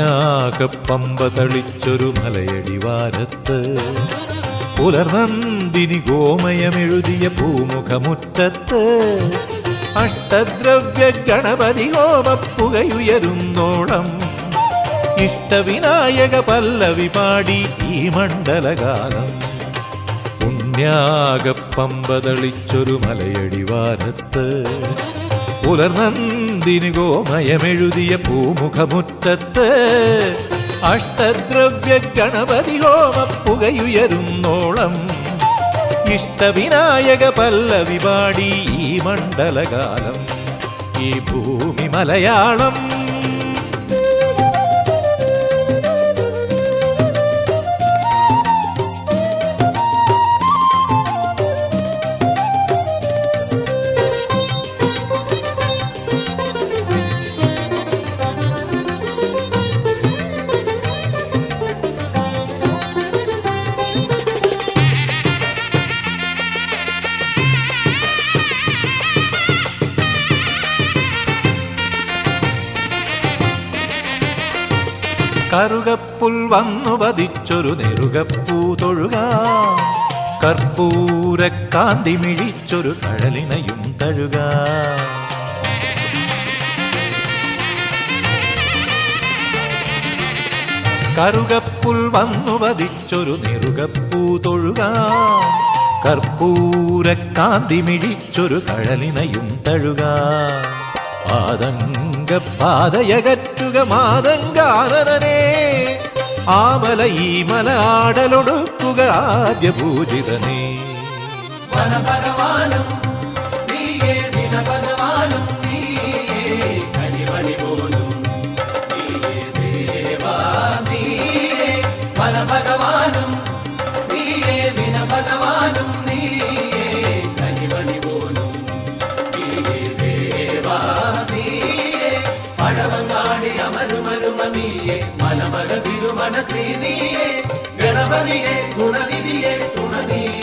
പുണ്യാകപ്പമ്പ തളിച്ചൊരു മലയടിവാരത്ത് പുലർനന്ദിനി ഗോമയമെഴുതിയ പൂമുഖമുറ്റത്ത് അഷ്ടദ്രവ്യ ഗണപതി ഹോമപ്പുകയുയരുന്നോളം ഇഷ്ടവിനായക പല്ലവി പാടി ഈ മണ്ഡലകാലം പുണ്യാകപ്പമ്പതളിച്ചൊരു മലയടിവാരത്ത് പുലർനന്ദിനി ഗോമയമെഴുതിയ പൂമുഖമുറ്റത്ത് അഷ്ടദ്രവ്യ ഗണപതി ഹോമപ്പുകയുയരുന്നോളം ഇഷ്ടവിനായക പല്ലവി പാടി ഈ മണ്ഡലകാലം ഈ ഭൂമി മലയാളം കറുകപ്പുൽ വന്നു പതിച്ചൊരു നെറുകപ്പൂ തൊഴുക കർപ്പൂരക്കാന്തി മിഴിച്ചൊരു കഴലിനയും തഴുക കറുകപ്പുൽ വന്നു പതിച്ചൊരു നെറുകപ്പൂ തൊഴുക കർപ്പൂരക്കാന്തി മിഴിച്ചൊരു കഴലിനയും തഴുക ആതങ്ക പാതയകറ്റുക മാതങ്കാനനെ ആമല ഈ മല ആടലൊടുക്കുക ആദ്യ പൂജിതനെ വനഭഗവാനും നീയേ ദിനഭഗവാനും നീയേ കനിമണി പോലും നീയേ ദേവാ നീയേ വനഭഗവാനും നീയേ വിനഭഗവാനും നീയേ കനിമണി പോലും നീയേ ദേവാ നീയേ പഴവങ്ങാടി അമരുമരുമ നീയേ മനമക തിരുമണ ശ്രീ നീയേ ഗണപതിയെ ഗുണനിധിയെ തുണനീയേ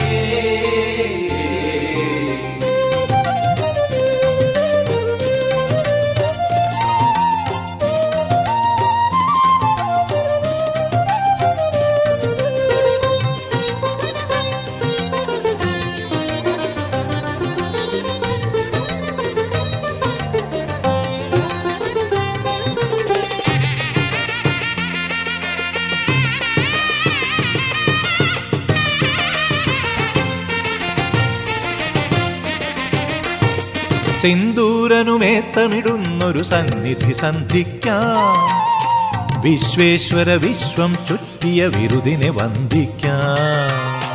സിന്ദൂരനുമേത്തമിടുന്നൊരു സന്നിധി സന്ധിക്കാം വിശ്വേശ്വര വിശ്വം ചുറ്റിയ വിരുദിനെ വന്ദിക്കാം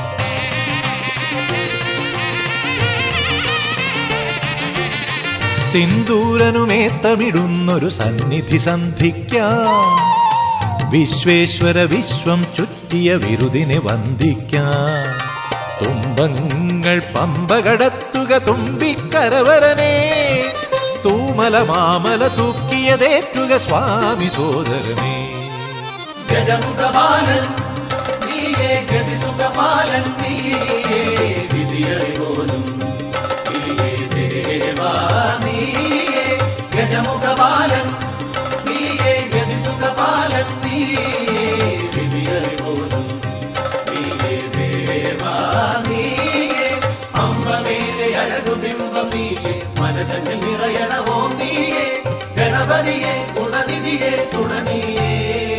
സിന്ദൂരനുമേത്തമിടുന്നൊരു സന്നിധി സന്ധിക്കാം വിശ്വേശ്വര വിശ്വം ചുറ്റിയ വിരുദിനെ വന്ദിക്കാം തുമ്പങ്ങൾ പമ്പ കടത്തുക തുമ്പിക്കരവരനെ തൂമല മാമല തൂക്കിയതേറ്റുക സ്വാമി സോദരനെ ഗജമുഖപാലൻ നീയേ ഗതിസുഖപാലൻ നീയേ വിധിയറിവോലും നീയേ ദേവാ നീയേ ഗജമുഖപാലൻ നീയേ ഗതിസുഖപാലൻ നീയേ വിധിയറിവോലും നീയേ ദേവാ നീയേ അമ്പമേലെ അഴകുബിംബം നീയേ മനസ്സന്നിൽ നിറയണവോ നീയേ ഗണപതിയെ ഗുണനിധിയെ തുണനീയേ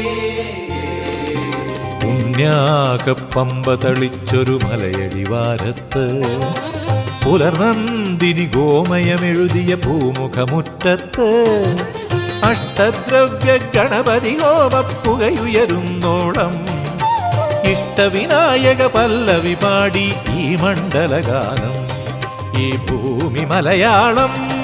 പുണ്യാകപ്പമ്പ തളിച്ചൊരു മലയടിവാരത്ത് പുലർനന്ദിനി ഗോമയമെഴുതിയ പൂമുഖമുറ്റത്ത് അഷ്ടദ്രവ്യ ഗണപതി ഹോമപ്പുകയുയരുന്നോളം ഇഷ്ടവിനായക പല്ലവി പാടി ഈ മണ്ഡലകാലം ഈ ഭൂമി മലയാളം